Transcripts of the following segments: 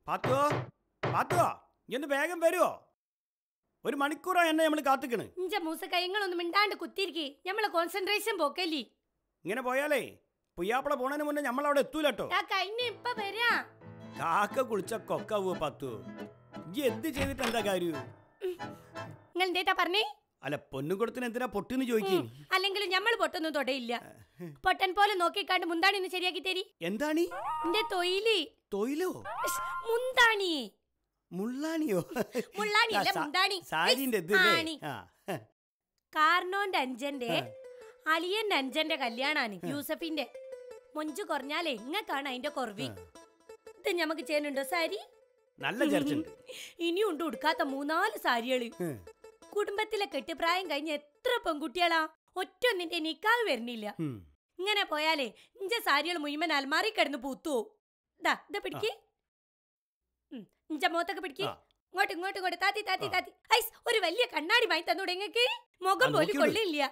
പാത്തുവോ പാത്തുവോ ഇനി ഒന്ന് വേഗം വരുവോ ഒരു മണിക്കൂറാ എന്നെ നമ്മൾ കാത്തിക്കണ് ഇഞ്ച മൂസ കൈങ്ങളൊന്നും മിണ്ടാണ്ട് കുത്തിരിക്കി നമ്മളെ കോൺസെൻട്രേഷൻ പോക്കല്ലേ ഇങ്ങനെ പോയാലേ പുയ്യാപ്പള പോണതിന് മുന്നേ നമ്മൾ അവിടെ എത്തൂലട്ടോ ആ കഴിഞ്ഞ ഇപ്പൊ വരാ കാക്ക കുളിച്ച കൊക്കാവോ പത്തു ഇജ്ജ് എന്ത് ചെയ്തിട്ട് എന്താ കാര്യം നിങ്ങൾ എന്തേട്ടാ പറഞ്ഞേ അല്ല പൊന്നും കൊടുത്തിന് എന്തിനാ പൊട്ടിന്ന് ചോദിക്കേ അല്ലെങ്കിൽ നമ്മൾ പൊട്ടൊന്നും തൊടയില്ല പൊട്ടൻ പോലെ നോക്കിക്കാണ്ട് മുന്താണി ഒന്ന് ശരിയാക്കി തരി എന്താണീ എന്റെ തൊയില് തൊയിലോ ഇഷ്, മുന്താണി മുള്ളാണിയോ മുള്ളാണിയല്ല, ആ, സാ- മുന്താണി. സാരിന്റെ ഇസ്, ഇതല്ലേ ആണി. ആ കാർണോന്റെ അഞ്ചന്റെ അളിയന്റെ അഞ്ചന്റെ കല്യാണാണ് യൂസഫിന്റെ മൊഞ്ചു കുറഞ്ഞാലേ ഇങ്ങക്കാണ് അതിന്റെ കുറവി ഇത് ഞമ്മക്ക് ചെയ്യുന്നുണ്ടോ സാരി നല്ല ചർച്ചുണ്ട് ഇനിയും ഉണ്ട് ഉടുക്കാത്ത മൂന്നാല് സാരികള് ഉം. കുടുംബത്തിലെ കെട്ടുപ്രായം കഴിഞ്ഞ എത്ര പെൺകുട്ടികളാ ഒറ്റ ഒന്നിന്റെ നിക്കാവ് വരുന്നില്ല ഉം. ഇങ്ങനെ പോയാലേ ഇഞ്ച സാരികൾ മുഴുവൻ അൽമാറി കിടന്ന് പൂത്തു ദാ ഇത് പിടിക്ക് ഉം, ഇഞ്ച മോത്തൊക്കെ പിടിക്ക് ആ. ഇങ്ങോട്ട് ഇങ്ങോട്ട് ഇങ്ങോട്ട് താത്തി താത്തി ആ. താത്തി ഐസ് ഒരു വലിയ കണ്ണാടി വാങ്ങി തന്നൂടെ ഇങ്ങക്ക് മുഖം ആ, പോലും നോക്കിയോളൂ. കൊള്ളില്ല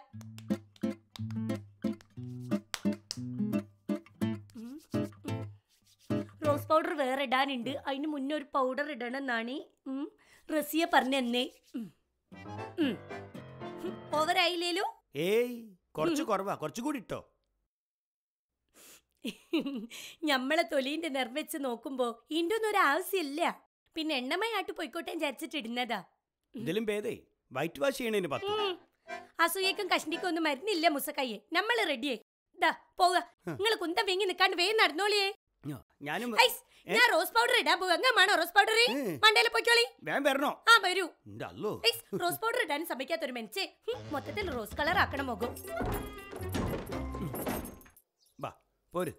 ഉം, ഉം. റോസ് പൗഡർ വേറെ ഇടാനുണ്ട് അതിന് മുന്നേ ഒരു പൗഡർ ഇടണം എന്നാണ് ഉം, റസിയ പറഞ്ഞെന്നേ ഓവറായില്ലേലോ ഏയ് കുറച്ച് കുറവാ കുറച്ചുകൂടി ഇട്ടോ ഞമ്മളെ തൊലീന്റെ നിർമ്മിച്ച് നോക്കുമ്പോ ഇന്റെ ഒന്നും ഒരു ആവശ്യമില്ല പിന്നെ എണ്ണമയായിട്ട് പോയിക്കോട്ടെ വിചാരിച്ചിട്ട് ഇടുന്നതാ ഇതിലും ഭേദേ വൈറ്റ് വാഷ് ചെയ്യണേന് പത്തു ഉം. അസൂയക്കും കഷ്ണിക്കും ഒന്നും മരുന്നില്ല മുസക്കയ്യെ നമ്മള് റെഡിയായി ദാ പോവുക നിങ്ങൾ കുന്തം വീങ്ങി നിക്കാണ്ട് വേഗം നടന്നോളിയേ ആ, ഞാനും ഐസ് ഞാൻ റോസ് പൗഡർ ഇടാൻ പോവുക അങ്ങമാണോ റോസ് പൗഡർ ഉം. മണ്ടയില് പൊയ്ക്കോളി വേഗം വരണോ ആ വരൂ എന്റെ അല്ലോ ഐസ് റോസ് പൗഡർ ഇടാൻ സമ്മതിക്കാത്ത ഒരു മെൻച്ചേ മൊത്തത്തിൽ റോസ് കളർ ആക്കണം മുഖം വാ പോര്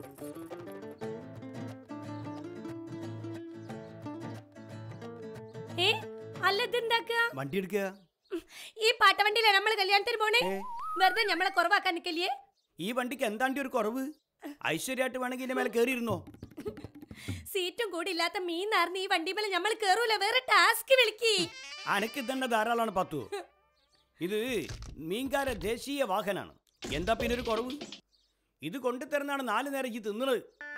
ഏ അല്ല ഇതെന്താക്കുക വണ്ടി എടുക്കുക ഈ പാട്ടവണ്ടിയിലെ നമ്മൾ കല്യാണത്തിന് പോണേ ഏ. വെറുതെ നമ്മളെ കുറവാക്കാൻ നിക്കല്ലേ ഈ വണ്ടിക്ക് എന്താണ്ടി ഒരു കുറവ് ഐശ്വര്യമായിട്ട് വേണമെങ്കിൽ ഇതിന്റെ മേലെ കയറിയിരുന്നോ സീറ്റും കൂടി ഇല്ലാത്ത മീൻ നാർന്ന് ഈ വണ്ടി മേലെ നമ്മൾ കേറൂല വേറെ ടാസ്ക് വിളിക്കി അനക്ക് ഇതന്നെ ധാരാളമാണ് പത്തു ഇത് മീൻകാര ദേശീയ വാഹനാണ് എന്താ പിന്നെ ഒരു കുറവ് ഇത് കൊണ്ടുതരുന്നതാണ് നാല് നേരം ഈ തിന്നത്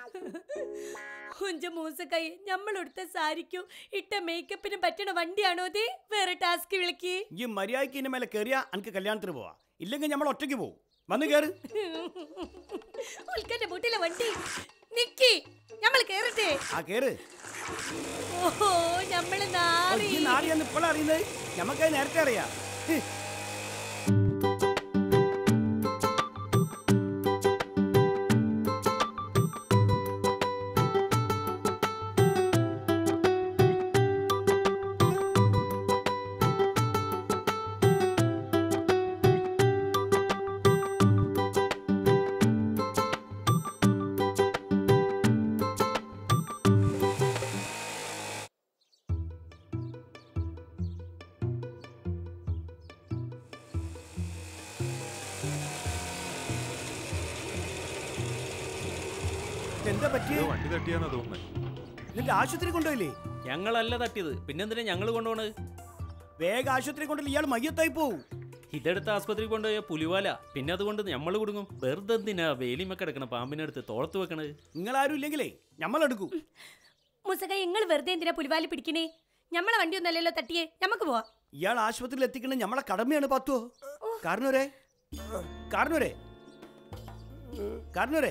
കുഞ്ച മൂസക്കൈ നമ്മൾ എടുത്ത സാരിക്കും ഇട്ട മേക്കപ്പിനും പറ്റണ വണ്ടിയാണോ ഇത് വേറെ ടാസ്ക് വിളിക്കി ഈ മര്യാദയ്ക്ക് ഇതിന്റെ മേലെ കയറിയാ എനിക്ക് കല്യാണത്തിന് പോവാ ഇല്ലെങ്കിൽ നമ്മൾ ഒറ്റയ്ക്ക് പോകും വന്ന് കയറ് ഉൽക്കന്റെ മുട്ടിലെ വണ്ടി നിക്കി നമ്മൾ കേറട്ടെ ആ കയറ് ഓഹോ നമ്മള് ഓ, നാളെ ഈ നാടിയാന്ന് ഇപ്പോൾ അറിയുന്നത് നമുക്കത് നേരത്തെ അറിയാം ഹ്. എന്താ പറ്റിയ ഇത് വണ്ടി തട്ടിയാന്നാ തോന്നുന്നത് നിന്റെ ആശുപത്രി കൊണ്ടുപോയില്ലേ ഞങ്ങളല്ല തട്ടിയത് പിന്നെന്തിനാ ഞങ്ങൾ കൊണ്ടുപോണത് വേഗം ആശുപത്രി കൊണ്ടുപോയി ഇയാൾ മയ്യത്തായി പോവും ഇതെടുത്ത് ആസ്പത്രി കൊണ്ടുപോയ പുലിവാല പിന്നെ അതുകൊണ്ട് നമ്മൾ കുടുങ്ങും വെറുതെ എന്തിനാ വേലിമ കിടക്കണ പാമ്പിനെടുത്ത് തോളത്ത് വെക്കണത് നിങ്ങളാരും ഇല്ലെങ്കിലേ നമ്മളെടുക്കും മുസക്കൈ നിങ്ങൾ വെറുതെ എന്തിനാ പുലിവാലി പിടിക്കണേ നമ്മളെ വണ്ടി ഒന്നല്ലല്ലോ തട്ടിയേ നമുക്ക് പോവാ ഇയാൾ ആശുപത്രിയിൽ എത്തിക്കണത് നമ്മളെ കടമയാണ് പത്തുവോ കാരണവരെ കാരണവരെ കാരണവരെ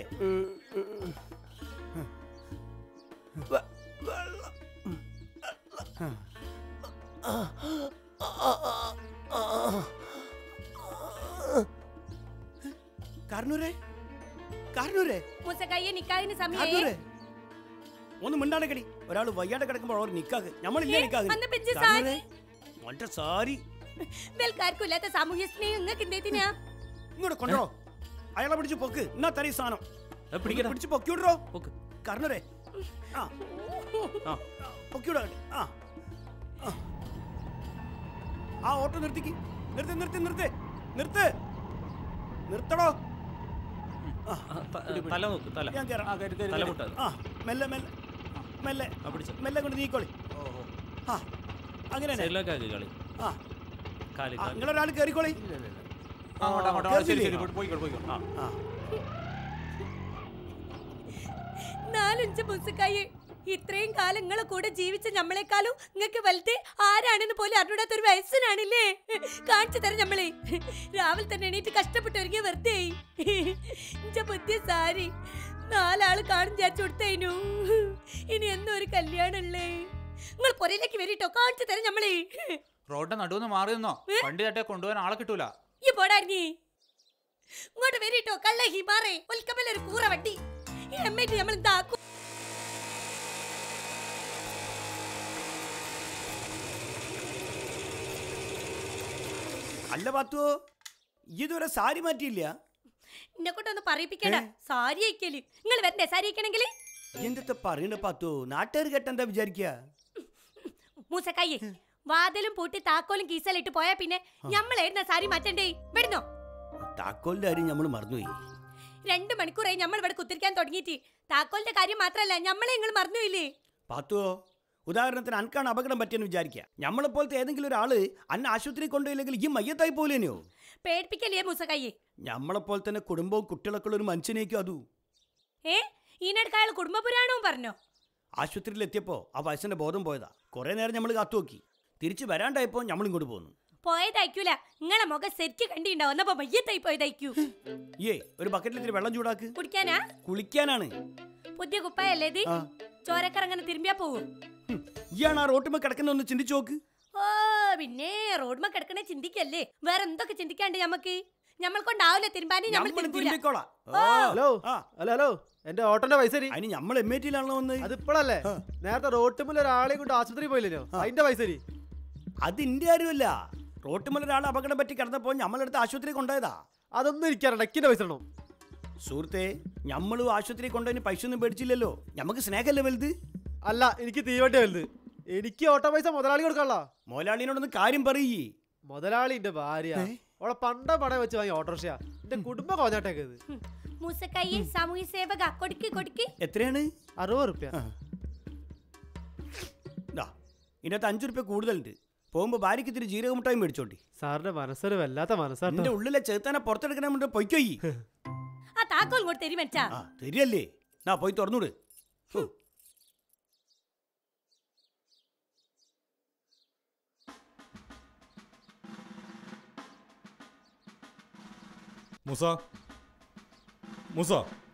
കാരണവരെ കാരണവരെ മുസക്കയ്യെ നിക്കാതിന് സമയേ കാരണവരെ ഒന്ന് മിണ്ടാണ്ട് കടി ഒരാൾ വയ്യാണ്ട് കിടക്കുമ്പോൾ അവർ നിക്കാക്ക് നമ്മളില്ല ഏ, നിക്കാക്ക് വന്ന പിഞ്ച് കാരണവരെ മോന്റെ സാരി വെൽക്കാർക്കും ഇല്ലാത്ത സാമൂഹ്യ സ്നേഹം നിങ്ങൾക്ക് എന്തിനാ ഇങ്ങോട്ട് കൊണ്ടോ അയാളെ പിടിച്ച് പൊക്ക് എന്നാ തരീ സാധനം ആ, പിടിക്കടാ. പിടിച്ച് പൊക്കിവിടോ പൊക്ക്. കാരണവരെ ആ ആ പൊക്കിവിടോ ആ ആ. ആ ഓട്ടോ നിർത്തിക്ക് നിർത്തി നിർത്തി നിർത്തി നിർത്ത് നിർത്തടോ ആ ആ, ത- തല നോക്ക് തല ഞാൻ കയറാം തലമുട്ട ആ മെല്ലെ മെല്ലെ മെല്ലെ ആ, പിടിച്ചോ. മെല്ലെ കൊണ്ട് നീക്കോളി ആ അങ്ങനെ തന്നെ. സൈഡിലേക്ക് ആക്കി കളി ആ കാല് ആ, കാല് നിങ്ങളൊരാൾ കയറിക്കോളി അങ്ങോട്ട് അങ്ങോട്ട് ആ, ശരി ശരി കേറില്ലേ? പോയിക്കോ പോയിക്കോ ആ ആ നാലഞ്ച് മുസക്കായി ഇത്രയും കാലം നിങ്ങളെ കൂടെ ജീവിച്ച നമ്മളെക്കാളും നിങ്ങൾക്ക് വലുത് ആരാണെന്ന് പോലും അറിഞ്ഞൂടാത്ത ഒരു വയസ്സനാണില്ലേ കാണിച്ചു തരാം നമ്മളെ രാവിലെ തന്നെ എണീറ്റ് കഷ്ടപ്പെട്ട് ഒരുങ്ങിയ വെറുതെ ഇഞ്ച പുതിയ സാരി നാലാള് കാണും വിചാരിച്ചു കൊടുത്തേനു ഇനി എന്നും ഒരു കല്യാണല്ലേ നിങ്ങൾ പുറയിലേക്ക് വരിട്ടോ കാണിച്ചു തരാം നമ്മളെ റോഡിന്റെ നടുവെന്ന് മാറി നിന്നോ വണ്ടി തട്ടിയാ കൊണ്ടുപോകാൻ ആളെ കിട്ടൂല ഈ പോടാഞ്ഞി ഇങ്ങോട്ട് വരിട്ടോ കള്ള ഹിമാറേ ഒൽക്കമല്ല ഒരു കൂറ വട്ടി ഈ അമ്മയിട്ട് നമ്മൾ എന്താക്കും അല്ല പാത്തുവോ ഇതുവരെ സാരി മാറ്റിയില്ല എന്നെ കൊണ്ടൊന്ന് പറയിപ്പിക്കണ്ട സാരി അയക്കല് നിങ്ങൾ വരണ്ടേ സാരി അയക്കണമെങ്കിൽ എന്തൊക്കെ പറയണ പാത്തു നാട്ടുകാർ കേട്ടെന്താ വിചാരിക്കുക മൂസക്കായി വാതിലും പൂട്ടി താക്കോലും കീസലിട്ട് പോയാ പിന്നെ ഞമ്മളായിരുന്ന സാരി മാറ്റണ്ടേ വരുന്നോ താക്കോലിന്റെ കാര്യം നമ്മൾ മറന്നുപോയി രണ്ടു മണിക്കൂറായി നമ്മൾ ഇവിടെ കുത്തിരിക്കാൻ തുടങ്ങിയിട്ട് താക്കോലിന്റെ കാര്യം മാത്രല്ല ഞമ്മളെ നിങ്ങൾ മറന്നുമില്ലേ പാത്തുവോ ഉദാഹരണത്തിന് അനക്കാണ് അപകടം പറ്റിയെന്ന് വിചാരിക്കുക നമ്മളെപ്പോലത്തെ ഏതെങ്കിലും ഒരാള് അന്ന ആശുപത്രി കൊണ്ടുപോയില്ലെങ്കിൽ ഈ മയ്യത്തായി പോലേനെയോ പേടിപ്പിക്കല്ലേ മൂസക്കായി നമ്മളെപ്പോലെ തന്നെ കുടുംബവും കുട്ടികളൊക്കെ ഉള്ള ഒരു മനുഷ്യനേക്കും അതു ഏ ഈനടുക്ക അയാൾ കുടുംബ പുരാണവും പറഞ്ഞോ ആശുപത്രിയിൽ എത്തിയപ്പോൾ ആ വയസ്സിന്റെ ബോധം പോയതാ കുറേ നേരം നമ്മൾ കാത്തു നോക്കി തിരിച്ച് വരാണ്ടായപ്പോൾ നമ്മൾ ഇങ്ങോട്ട് പോന്നു പോയതായിക്കൂല നിങ്ങളെ മുഖം ശരിക്ക് കണ്ടിണ്ടാവും എന്നപ്പോ മയ്യത്തായി പോയതായിക്കൂ ഏ ഒരു ബക്കറ്റിൽ ഇത്തിരി വെള്ളം ചൂടാക്ക് കുടിക്കാനാ കുളിക്കാനാണ് പുതിയ കുപ്പായല്ലേ ഇത് ആ. ചോരക്കറങ്ങനെ തിരുമ്പിയാ പോവും ഹും, ഇയാൾ ആ റോട്ടുമ്മ കിടക്കുന്ന ഒന്ന് ചിന്തിച്ചു നോക്ക് ഓ പിന്നെ റോഡ്മ കിടക്കണേ ചിന്തിക്കല്ലേ വേറെ എന്തൊക്കെ ചിന്തിക്കാണ്ട് ഞമ്മക്ക് ഞമ്മൾ കൊണ്ടാവില്ല തിരുമ്പാനി ഞമ്മൾ നമ്മൾ തിരുമ്പൂല തിരുമ്പിക്കോളാം ഹലോ ആ ഹലോ ഹലോ എന്റെ ഓട്ടോന്റെ പൈസ തരി. അതിന് നമ്മൾ എം എ ടിയിലാണല്ലോ വന്ന് അതിപ്പോഴല്ലേ ആ. നേരത്തെ റോട്ടുമ്പിൽ ഒരാളെ കൊണ്ട് ആശുപത്രി പോയില്ലല്ലോ അതിന്റെ പൈസ തരി. അത് ഇന്റെ ആരുമല്ല റോട്ടുമ്മൽ ഒരാൾ അപകടം പറ്റി കിടന്നപ്പോൾ നമ്മളെടുത്ത് ആശുപത്രി കൊണ്ടുപോയതാ അതൊന്നും എനിക്കറിയണ്ട എക്കിന്റെ പൈസ ഇടണം സുഹൃത്തെ നമ്മളും ആശുപത്രി കൊണ്ടുപോയി പൈസ ഒന്നും പേടിച്ചില്ലല്ലോ നമുക്ക് സ്നേഹമല്ലേ വലുത് അല്ല എനിക്ക് തീവണ്ടി വലുത് എനിക്ക് ഓട്ടോ പൈസ മുതലാളി കൊടുക്കാനുള്ള മോലാളിനോടൊന്ന് കാര്യം പറയേ മുതലാളി എന്റെ ഭാര്യ ഏ? അവളെ പണ്ട പണയം വെച്ച് വാങ്ങി ഓട്ടോറിക്ഷ എന്റെ കുടുംബം കോഞ്ഞാട്ടേക്കത് മൂസക്കായി സാമൂഹ്യ സേവക കൊടുക്ക് കൊടുക്ക് എത്രയാണ് അറുപത് റുപ്യ ആ. ദാ ഇതിനകത്ത് അഞ്ചു റുപ്യ കൂടുതലുണ്ട് പോകുമ്പോൾ ഭാര്യയ്ക്ക് ഇത്തിരി ജീരകമുട്ടായും മേടിച്ചോണ്ടി സാറിന്റെ മനസ്സൊരു വല്ലാത്ത മനസ്സാട്ടോ എന്റെ ഉള്ളിലെ ചെറുത്താനെ പുറത്തെടുക്കണമെന്ന് പൊയ്ക്കൊയ്യി ആ താക്കോൽ ഇങ്ങോട്ട് തരി മച്ചാ ആ തരികല്ലേ നാ പോയി തുറന്നൂട് ഹോ. മൂസ മൂസ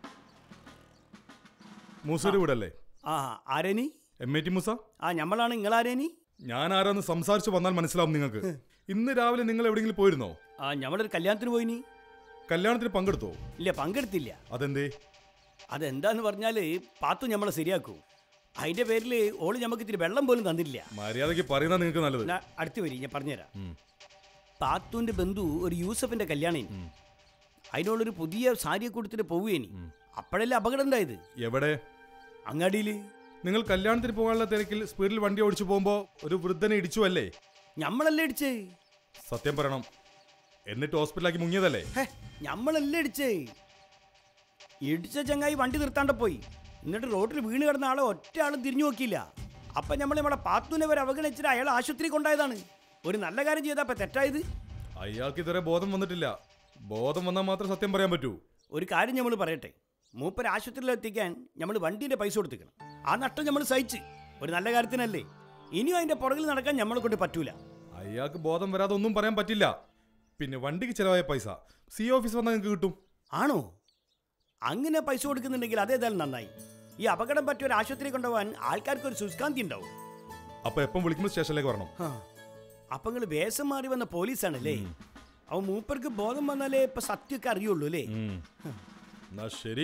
മൂസയുടെ വീടല്ലേ ആ ആരേനി എം എ ടി മൂസ ആ ഞമ്മളാണ് നിങ്ങളാരേനി ഞാൻ ആരാന്ന് സംസാരിച്ചു വന്നാൽ മനസ്സിലാവും നിങ്ങൾക്ക് ഇന്ന് രാവിലെ നിങ്ങൾ എവിടെയെങ്കിലും പോയിരുന്നോ ആ ഞമ്മളൊരു കല്യാണത്തിന് പോയിനി കല്യാണത്തിന് പങ്കെടുത്തോ ഇല്ല പങ്കെടുത്തില്ല അതെന്തേ അതെന്താന്ന് പറഞ്ഞാല് പാത്തു ഞമ്മളെ ശരിയാക്കൂ അതിന്റെ പേരിൽ ഓള് ഞമ്മക്ക് ഇത്തിരി വെള്ളം പോലും തന്നില്ല മര്യാദയ്ക്ക് പറയുന്ന നിങ്ങൾക്ക് നല്ലത് ഞാൻ അടുത്ത് വരി ഞാൻ പറഞ്ഞുതരാം ഉം. പാത്തുവിന്റെ ബന്ധു ഒരു യൂസഫിന്റെ കല്യാണം അതിനോടൊരു പുതിയ സാരിയെ കൊടുത്തിട്ട് പോവുകേനി അപ്പോഴല്ലേ അപകടം ഉണ്ടായത് എവിടെ അങ്ങാടിയില് നിങ്ങൾ കല്യാണത്തിന് പോകാനുള്ള തിരക്കിൽ സ്പീഡിൽ വണ്ടി ഓടിച്ചു പോകുമ്പോൾ ഒരു വൃദ്ധനെ ഇടിച്ചു അല്ലേ ഞമ്മളല്ലേ ഇടിച്ചേ സത്യം പറയണം എന്നിട്ട് ഹോസ്പിറ്റലാക്കി മുങ്ങിയതല്ലേ ഹേ ഞമ്മളല്ലേ ഇടിച്ചേ ഇടിച്ച ചങ്ങായി വണ്ടി നിർത്താണ്ട് പോയി എന്നിട്ട് റോഡിൽ വീണ് കിടന്ന ആളെ ഒറ്റ ആളും തിരിഞ്ഞു നോക്കിയില്ല അപ്പൊ നമ്മൾ നമ്മളെ പാത്തുവിനെ വരെ അവഗണിച്ചിട്ട് അയാൾ ആശുപത്രി കൊണ്ടായതാണ് ഒരു നല്ല കാര്യം ചെയ്താ അപ്പൊ തെറ്റായത് അയാൾക്ക് ഇതുവരെ ബോധം വന്നിട്ടില്ല ബോധം വന്നാൽ മാത്രം സത്യം പറയാൻ പറ്റൂ ഒരു കാര്യം നമ്മൾ പറയട്ടെ മൂപ്പര് ആശുപത്രിയിൽ എത്തിക്കാൻ നമ്മൾ വണ്ടീൻ്റെ പൈസ കൊടുത്തിക്കണം ആ നഷ്ടം നമ്മൾ സഹിച്ച് ഒരു നല്ല കാര്യത്തിനല്ലേ ഇനിയും അതിന്റെ പുറകിൽ നടക്കാൻ നമ്മളെ കൊണ്ട് പറ്റൂല അയാൾക്ക് ബോധം വരാതെ ഒന്നും പറയാൻ പറ്റില്ല പിന്നെ വണ്ടിക്ക് ചിലവായ പൈസ സി ഓഫീസ് വന്നാൽ നിങ്ങൾക്ക് കിട്ടും ആണോ അങ്ങനെ പൈസ കൊടുക്കുന്നുണ്ടെങ്കിൽ അതേതായാലും നന്നായി ഈ അപകടം പറ്റിയ ഒരു ആശുപത്രി കൊണ്ടുപോകാൻ ആൾക്കാർക്ക് ഒരു സുസ്കാന്തി ഉണ്ടാവും അപ്പൊ എപ്പം വിളിക്കുമ്പോൾ സ്റ്റേഷനിലേക്ക് വരണം ആ. അപ്പൊ നിങ്ങൾ വേഷം മാറി വന്ന പോലീസാണല്ലേ അവൻ മൂപ്പർക്ക് ബോധം വന്നാലേ ഇപ്പൊ സത്യമൊക്കെ അറിയുള്ളൂ അല്ലേ ഉം. എന്നാ ശരി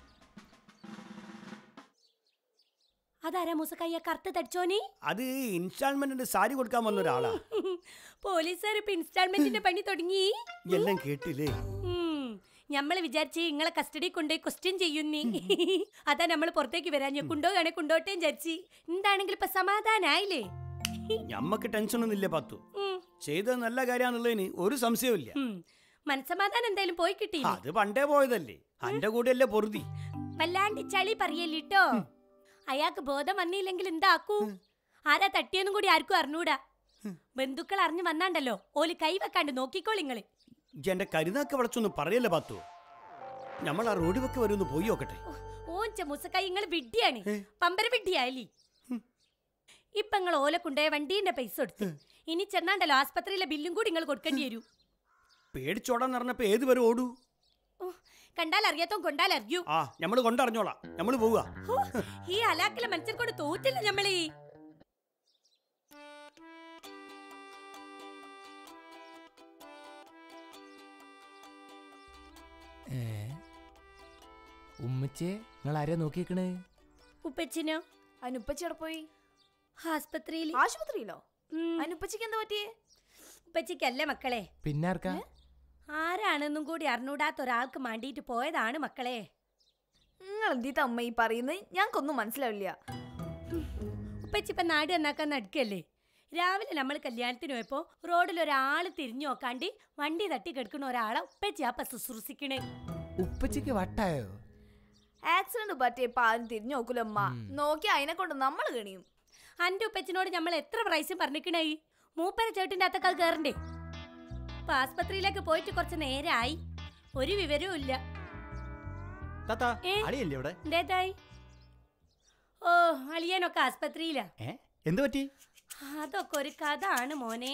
അതാരാ മൂസക്കായി കറുത്ത് തടിച്ചോനി അത് ഇൻസ്റ്റാൾമെന്റിന്റെ സാരി കൊടുക്കാൻ വന്ന ഒരാളാ പോലീസുകാർ ഇപ്പൊ ഇൻസ്റ്റാൾമെന്റിന്റെ പണി തുടങ്ങി എല്ലാം കേട്ടില്ലേ ഉം. ഞമ്മള് വിചാരിച്ച് നിങ്ങളെ കസ്റ്റഡി കൊണ്ടുപോയി ക്വസ്റ്റ്യൻ ചെയ്യുന്നീ അതാ നമ്മൾ പുറത്തേക്ക് വരാൻ കൊണ്ടുപോകാണെ കൊണ്ടോട്ടേം വിചാരിച്ച് എന്താണെങ്കിലും ഇപ്പൊ സമാധാനായില്ലേ ഞമ്മക്ക് ടെൻഷനൊന്നും ഇല്ല പത്തു ഉം. ചെയ്തത് നല്ല കാര്യമാണെന്നുള്ളതിന് ഒരു സംശയവുമില്ല ഉം. മനസ്സമാധാനം എന്തായാലും പോയി കിട്ടി അത് പണ്ടേ പോയതല്ലേ അന്റെ കൂടെയല്ലേ പൊറുതി വല്ലാണ്ട് ചളി പറയല്ലിട്ടോ അയാൾക്ക് ബോധം വന്നില്ലെങ്കിൽ എന്താക്കൂ ആരാ തട്ടിയെന്നും കൂടി ആർക്കും അറിഞ്ഞൂടാ ബന്ധുക്കൾ അറിഞ്ഞു വന്നാണ്ടല്ലോ ഓല് കൈവെക്കാണ്ട് നോക്കിക്കോളിങ്ങള് ഇജ്ജ് എന്റെ കരുനാക്ക് വളച്ചൊന്ന് പറയല്ലേ പത്തു നമ്മൾ ആ റോഡ് വെക്ക് വരെ ഒന്ന് പോയി നോക്കട്ടെ ഓഞ്ച മുസക്കായി ഇങ്ങള് വിഡ്ഢിയാണ് പമ്പര വിഡ്ഢിയായി ഇപ്പൊ നിങ്ങൾ ഓല കൊണ്ടുപോയ വണ്ടീന്റെ പൈസ കൊടുത്ത് ഇനി ചെന്നാണ്ടല്ലോ ആസ്പത്രിയിലെ ബില്ലും കൂടി നിങ്ങൾ കൊടുക്കേണ്ടി വരൂ പേടിച്ചോടാൻ പറഞ്ഞപ്പോ ഏത് വരെ ഓടൂ ഓ, കണ്ടാൽ അറിയാത്തോ കൊണ്ടാൽ അറിയൂ ആ നമ്മൾ കൊണ്ടറിഞ്ഞോളാം നമ്മൾ പോവുക ഹോ, ഈ അലാക്കിലെ മനുഷ്യർ കൊണ്ട് തോറ്റില്ല നമ്മളീ ഏ ഉമ്മച്ചേ നിങ്ങൾ ആരെയാ നോക്കിയേക്കണേ ഉപ്പച്ചിനോ അനുപ്പച്ചിയുടെ പോയി ആസ്പത്രിയിൽ ആശുപത്രിയിലോ അനുപ്പച്ചിക്ക് എന്താ പറ്റിയേ ഉപ്പച്ചിക്കല്ലേ മക്കളെ പിന്നാർക്കാ ആരാണെന്നും കൂടി അറിഞ്ഞൂടാത്ത ഒരാൾക്ക് മാണ്ടിയിട്ട് പോയതാണ് മക്കളെ നിങ്ങൾ എന്തിട്ട് അമ്മ ഈ പറയുന്നത് ഞങ്ങൾക്കൊന്നും മനസ്സിലാവില്ല ഉപ്പച്ചി ഇപ്പൊ നാട് നന്നാക്കാൻ നടക്കല്ലേ രാവിലെ നമ്മൾ കല്യാണത്തിന് പോയപ്പോ റോഡിൽ ഒരാൾ തിരിഞ്ഞു നോക്കാണ്ട് വണ്ടി തട്ടി കിടക്കുന്ന ഒരാളെ ഉപ്പച്ചി അപ്പൊ ശുശ്രൂഷിക്കണേ ഉപ്പച്ചയ്ക്ക് വട്ടായോ ആക്സിഡന്റ് പറ്റിയപ്പോ ആരും തിരിഞ്ഞു നോക്കൂലമ്മ നോക്കി അതിനെ കൊണ്ട് നമ്മൾ കണിയും അന്റെ ഉപ്പച്ചിനോട് നമ്മൾ എത്ര പ്രാവശ്യം പറഞ്ഞിക്കണേ മൂപ്പര ചേട്ടിന്റെ അത്തൊക്കെ കയറണ്ടേ ഇപ്പൊ ആസ്പത്രിയിലേക്ക് പോയിട്ട് കുറച്ച് നേരമായി ഒരു വിവരവും ഇല്ല താത്താ ഏ? അളിയല്ലേ ഇവിടെ എന്തേതായി ഓ അളിയനൊക്കെ ആസ്പത്രിയിലാ ഏ എന്ത് പറ്റി അതൊക്കെ ഒരു കഥ ആണ് മോനെ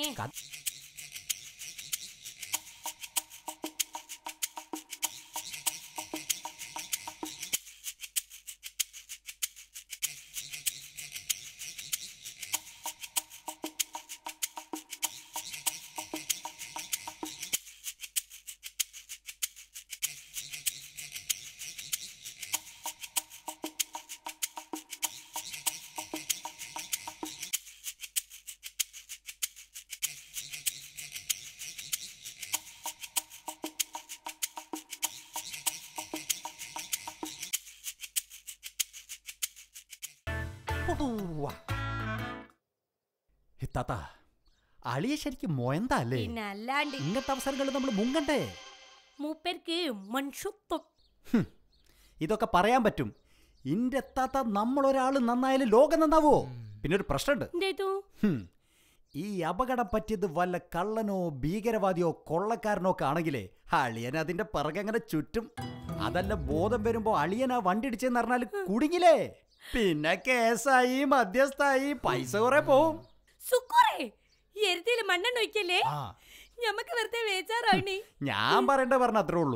താത്ത അളിയെ ശരിക്കും മൊയന്താ അല്ലേ പിന്നെ അല്ലാണ്ട് ഇങ്ങനത്തെ അവസരങ്ങളിൽ നമ്മൾ മുങ്ങണ്ടേ മൂപ്പർക്ക് മൺഷുത്വം ഹും, ഇതൊക്കെ പറയാൻ പറ്റും ഇന്റെ താത്ത നമ്മളൊരാൾ നന്നായാലും ലോകം നന്നാവോ പിന്നെ ഒരു പ്രശ്നമുണ്ട് എന്തേതു ഹും, ഈ അപകടം പറ്റിയത് വല്ല കള്ളനോ ഭീകരവാദിയോ കൊള്ളക്കാരനോ ഒക്കെ ആണെങ്കിലേ അളിയൻ അതിന്റെ പിറകെ അങ്ങനെ ചുറ്റും അതല്ല ബോധം വരുമ്പോ അളിയൻ ആ വണ്ടി ഇടിച്ചെന്ന് പറഞ്ഞാൽ കുടുങ്ങില്ലേ പിന്നെ കേസായി മധ്യസ്ഥായി പൈസ കുറെ പോവും സുക്കുറേ ഈ എരുത്തിയില് മണ്ണെണ്ണ ഒഴിക്കല്ലേ ആ ഞമ്മക്ക് വെറുതെ വേച്ചാറാണി ഞാൻ പറയണ്ട പറഞ്ഞ അത്രേ ഉള്ളൂ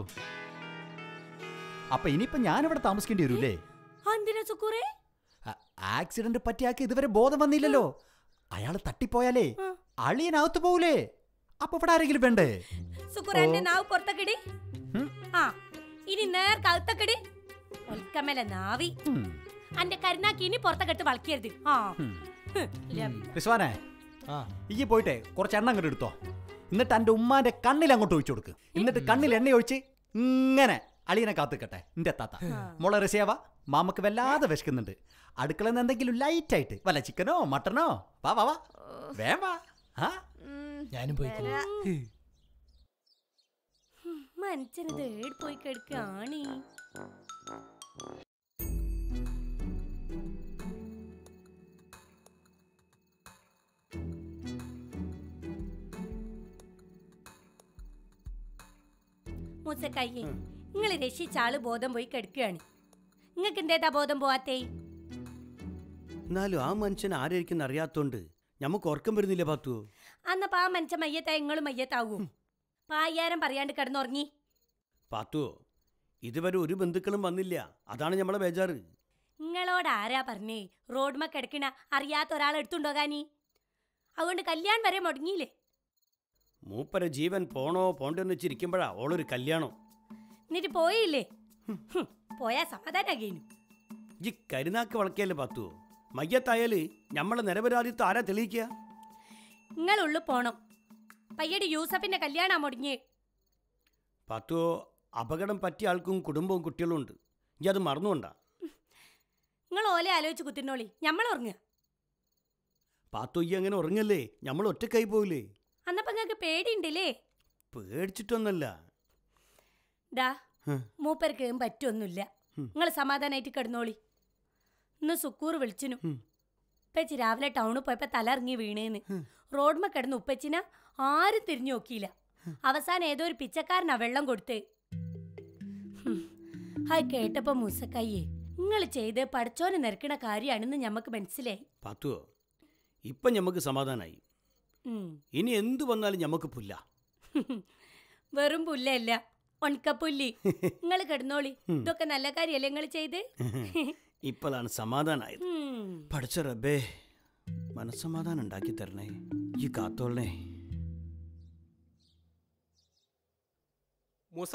അപ്പൊ ഇനിയിപ്പോ ഞാനിവിടെ താമസിക്കേണ്ടി വരൂലേ എന്തിനാ സുക്കുറേ ആ- ആക്സിഡന്റ് പറ്റിയാക്ക് ഇതുവരെ ബോധം വന്നില്ലല്ലോ അയാൾ തട്ടിപ്പോയാലേ ആ. അളിയനകത്ത് പോകൂലേ അപ്പൊ ഇവിടെ ആരെങ്കിലും വേണ്ടേ സുക്കുറ എന്റെ നാവ് പുറത്തക്കടി ഉം. ആ ഇനി നേർക്കകത്തക്കടി ഒൽക്കമല നാവി ഉം. അന്റെ കരുനാക്കി ഇനി പുറത്തക്കെട്ട് വളക്കരുത് ആ ഉം. ഹ്, ല- റിസ്വാനെ ആ ഈ പോയിട്ടെ കുറച്ച് എണ്ണ അങ്ങോട്ട് എടുത്തോ എന്നിട്ട് എന്റെ ഉമ്മാന്റെ കണ്ണിൽ അങ്ങോട്ട് ഒഴിച്ചു കൊടുക്ക് എന്നിട്ട് കണ്ണിൽ എണ്ണ ഒഴിച്ച് ഇങ്ങനെ അളിയനെ കാത്തുക്കട്ടെ എന്റെ താത്ത മോളെ റസിയാവ മാമക്ക് വല്ലാതെ വിശക്കുന്നുണ്ട് അടുക്കളയിൽ നിന്ന് എന്തെങ്കിലും ലൈറ്റ് ആയിട്ട് വല്ല ചിക്കനോ മട്ടനോ വാ വാ വാ വേം വാ ആ ഞാനും പോയി മനുഷ്യനത് ഏട് പോയി കിടക്കാണി മൂസക്കയ്യേ നിങ്ങൾ രക്ഷിച്ച ആള് ബോധം പോയി കിടക്കുകയാണ് നിങ്ങൾക്ക് എന്തേതാ ബോധം പോവാത്തേ എന്നാലും ആ മനുഷ്യൻ ആരായിരിക്കും അറിയാത്തോണ്ട് നമുക്ക് ഉറക്കം വരുന്നില്ല പാത്തു അന്നപ്പോ ആ മനുഷ്യ മയ്യത്താ നിങ്ങളും മയ്യത്താവും പായ്യാരം പറയാണ്ട് കിടന്നുറങ്ങി പാത്തു ഇതുവരെ ഒരു ബന്ധുക്കളും വന്നില്ല അതാണ് നമ്മളെ ബേജാറ് നിങ്ങളോട് ആരാ പറഞ്ഞേ റോഡ്മ കിടക്കണ അറിയാത്ത ഒരാൾ എടുത്തുണ്ടോകാനി അതുകൊണ്ട് കല്യാണം വരെ മുടങ്ങിയില്ലേ മൂപ്പര ജീവൻ പോണോ പോണ്ടെന്ന് വെച്ചിരിക്കുമ്പോഴാ ഓളൊരു കല്യാണം എന്നിട്ട് പോയില്ലേ ഹും, പോയാ സമാധാനാകേനു ഈ കരുനാക്ക് വളക്കിയല്ലേ പാത്തു മയ്യത്തായാല് നമ്മളെ നിരപരാധിത്വം ആരാ തെളിയിക്കുക നിങ്ങളുള്ളു പോണം പയ്യടി യൂസഫിന്റെ കല്യാണം മുടങ്ങിയേ പാത്തു അപകടം പറ്റിയ ആൾക്കും കുടുംബവും കുട്ടികളും ഉണ്ട് ഇനി അത് മറന്നുകൊണ്ടാ നിങ്ങൾ ഓലെ ആലോചിച്ച് കുത്തിനോളി ഞമ്മൾ ഉറങ്ങുക പാത്തു ഈ അങ്ങനെ ഉറങ്ങല്ലേ നമ്മൾ ഒറ്റക്കായി പോയില്ലേ അന്നപ്പോ നിങ്ങൾക്ക് പേടിയുണ്ടല്ലേ പേടിച്ചിട്ടൊന്നല്ല ഡാ ഹ്. മൂപ്പർക്ക് പറ്റൊന്നുമില്ല ഉം. നിങ്ങൾ സമാധാനായിട്ട് കിടന്നോളി ഇന്ന് സുക്കൂർ വിളിച്ചിനു ഉം. ഉപ്പച്ചി രാവിലെ ടൗണിൽ പോയപ്പോ തലറിങ്ങി വീണേന്ന് റോഡ്മ കിടന്ന് ഉപ്പച്ചിനെ ആരും തിരിഞ്ഞു നോക്കിയില്ല അവസാനം ഏതോ ഒരു പിച്ചക്കാരനാ വെള്ളം കൊടുത്തേ ഹും. അത് കേട്ടപ്പോ മുസക്കയ്യേ നിങ്ങൾ ചെയ്ത് പഠിച്ചോനെ നിരക്കണ കാര്യമാണെന്ന് ഞമ്മക്ക് മനസ്സിലായി പാത്തുവോ ഇപ്പം ഞമ്മക്ക് സമാധാനായി ഉം. ഇനി എന്തു വന്നാലും ഞമ്മക്ക് പുല്ല വെറും പുല്ലല്ല ഉണക്കപ്പുല്ലി നിങ്ങൾ കിടന്നോളി ഇതൊക്കെ നല്ല കാര്യല്ലേ നിങ്ങൾ ചെയ്ത് ഇപ്പോഴാണ് സമാധാനായത് ഉം. പഠിച്ച റബ്ബേ മനസ്സമാധാനം ഉണ്ടാക്കി തരണേ ഈ കാത്തോളണേ മൂസ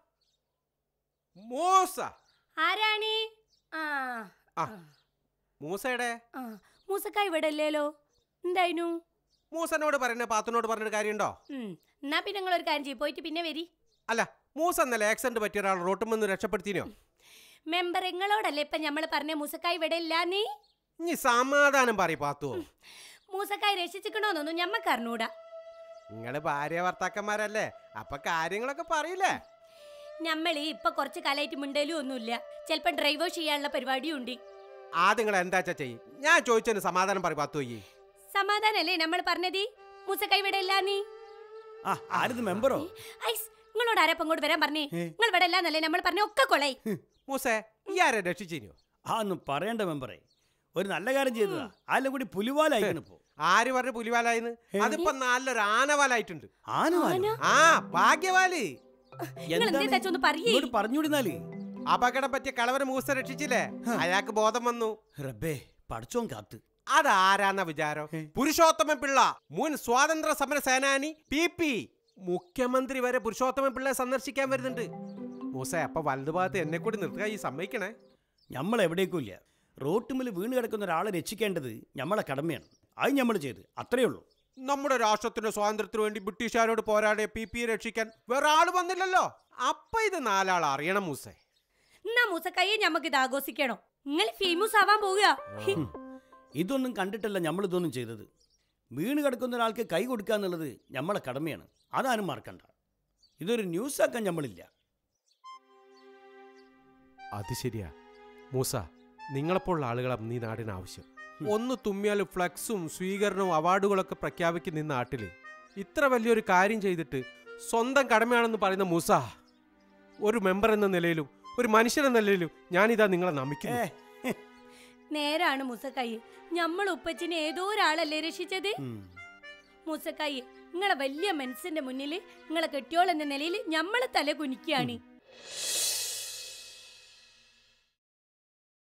മൂസ ആരാണി ആ ആ മൂസയുടെ ആ മൂസക്ക ഇവിടെ അല്ലേലോ എന്തായിനു മൂസനോട് പറയുന്ന പാത്തുനോട് പറഞ്ഞൊരു കാര്യമുണ്ടോ ഉം. എന്നാ പിന്നെ നിങ്ങൾ ഒരു കാര്യം ചെയ്യും പോയിട്ട് പിന്നെ വരി അല്ല മൂസ എന്നല്ല ആക്സിഡന്റ് പറ്റിയ ഒരാൾ റോട്ടിൽ നിന്ന് രക്ഷപ്പെടുത്തിനോ മെമ്പർ നിങ്ങളോടല്ലേ ഇപ്പൊ നമ്മൾ പറഞ്ഞ മൂസക്കായ് ഇവിടെ ഇല്ല നീ ഇനി സമാധാനം പറയും പാത്തു മൂസക്കായ് രക്ഷിച്ചിക്കണോന്നൊന്നും ഞമ്മക്ക് അറിഞ്ഞൂടാ നിങ്ങള് ഭാര്യ ഭർത്താക്കന്മാരല്ലേ അപ്പൊ കാര്യങ്ങളൊക്കെ പറയില്ലേ നമ്മൾ ഇപ്പൊ കുറച്ച് കാലമായിട്ട് മിണ്ടലും ഒന്നുമില്ല ചിലപ്പോ ഡ്രൈവർ ചെയ്യാനുള്ള പരിപാടിയും ഉണ്ട് ആദ്യം നിങ്ങൾ എന്താച്ചാ ചെയ്യും ഞാൻ ചോദിച്ചതിന് സമാധാനം പറയും പാത്തു ഈ സമാധാനല്ലേ നമ്മൾ പറഞ്ഞത് മൂസക്കായ് ഇവിടെ ഇല്ല നീ ആ ആരിത് മെമ്പറോ ഐസ് നിങ്ങളോട് ആരപ്പം ഇങ്ങോട്ട് വരാൻ പറഞ്ഞേ നിങ്ങൾ ഇവിടെ ഇല്ലാന്നല്ലേ നമ്മൾ പറഞ്ഞ ഒക്കെ കൊളായി മൂസേ ഈ ആരെ രക്ഷിച്ചിനോ ആ ഒന്നും പറയണ്ട മെമ്പറേ ഒരു നല്ല കാര്യം ചെയ്തതാ ആലും കൂടി പുലിവാലായിക്കണിപ്പോ ആര് പറഞ്ഞു പുലിവാലായിന്ന് അതിപ്പോ നല്ലൊരു ആനവാലായിട്ടുണ്ട് ആനവാലോ ആ ഭാഗ്യവാലി നിങ്ങൾ എന്തേ തച്ചൊന്ന് പറയേ ഇങ്ങോട്ട് പറഞ്ഞുവിടുന്നാല് അപകടം പറ്റിയ കളവന് മൂസ രക്ഷിച്ചില്ലേ അയാൾക്ക് ബോധം വന്നു റബ്ബേ പഠിച്ചോൻ കാത്ത് അതാരാന്ന വിചാരം പുരുഷോത്തമൻ പിള്ള മുൻ സ്വാതന്ത്ര്യ സമര സേനാനി പി പി മുഖ്യമന്ത്രി വരെ പുരുഷോത്തമൻ പിള്ളയെ സന്ദർശിക്കാൻ വരുന്നുണ്ട് മൂസ അപ്പൊ വലതുഭാഗത്ത് എന്നെ കൂടി നിർത്തുക ഈ സമ്മതിക്കണേ നമ്മൾ എവിടേക്കും ഇല്ല റോട്ടുമിൽ വീണ് കിടക്കുന്ന ഒരാളെ രക്ഷിക്കേണ്ടത് നമ്മളെ കടമയാണ് അത് നമ്മൾ ചെയ്ത് അത്രയേ ഉള്ളൂ നമ്മുടെ രാഷ്ട്രത്തിന്റെ സ്വാതന്ത്ര്യത്തിന് വേണ്ടി ബ്രിട്ടീഷുകാരോട് പോരാടിയ പി പി രക്ഷിക്കാൻ വേറെ ആള് വന്നില്ലല്ലോ അപ്പൊ ഇത് നാലാൾ അറിയണം മൂസേ എന്നാ മൂസക്കായെ ഞമ്മക്ക് ഇത് ആഘോഷിക്കണോ നിങ്ങൾ ഫേമസ് ആവാൻ പോവുക ഇതൊന്നും കണ്ടിട്ടല്ല നമ്മൾ ഇതൊന്നും ചെയ്തത് വീണ് കിടക്കുന്ന ഒരാൾക്ക് കൈ കൊടുക്കുക എന്നുള്ളത് നമ്മളെ കടമയാണ് അതാരും മറക്കണ്ട ഇതൊരു ന്യൂസ് ആക്കാൻ നമ്മളില്ല അത് ശരിയാ മൂസ നിങ്ങളെപ്പോലുള്ള ആളുകളാണ് നീ നാടിന് ആവശ്യം ഒന്ന് തുമ്മിയാൽ ഫ്ലക്സും സ്വീകരണവും അവാർഡുകളൊക്കെ പ്രഖ്യാപിക്കുന്ന ഈ നാട്ടില് ഇത്ര വലിയൊരു കാര്യം ചെയ്തിട്ട് സ്വന്തം കടമയാണെന്ന് പറയുന്ന മൂസ ഒരു മെമ്പർ എന്ന നിലയിലും ഒരു മനുഷ്യൻ എന്ന നിലയിലും ഞാനിതാ നിങ്ങളെ നമിക്കുന്നു നേരാണ് മൂസക്കായി നമ്മൾ ഉപ്പച്ചിനെ ഏതോ ഒരാളല്ലേ രക്ഷിച്ചത് ഉം. മൂസക്കായി നിങ്ങളെ വലിയ മനസ്സിന്റെ മുന്നിൽ നിങ്ങളെ കെട്ടിയോൾ എന്ന നിലയിൽ നമ്മൾ തല കുനിക്കുകയാണ്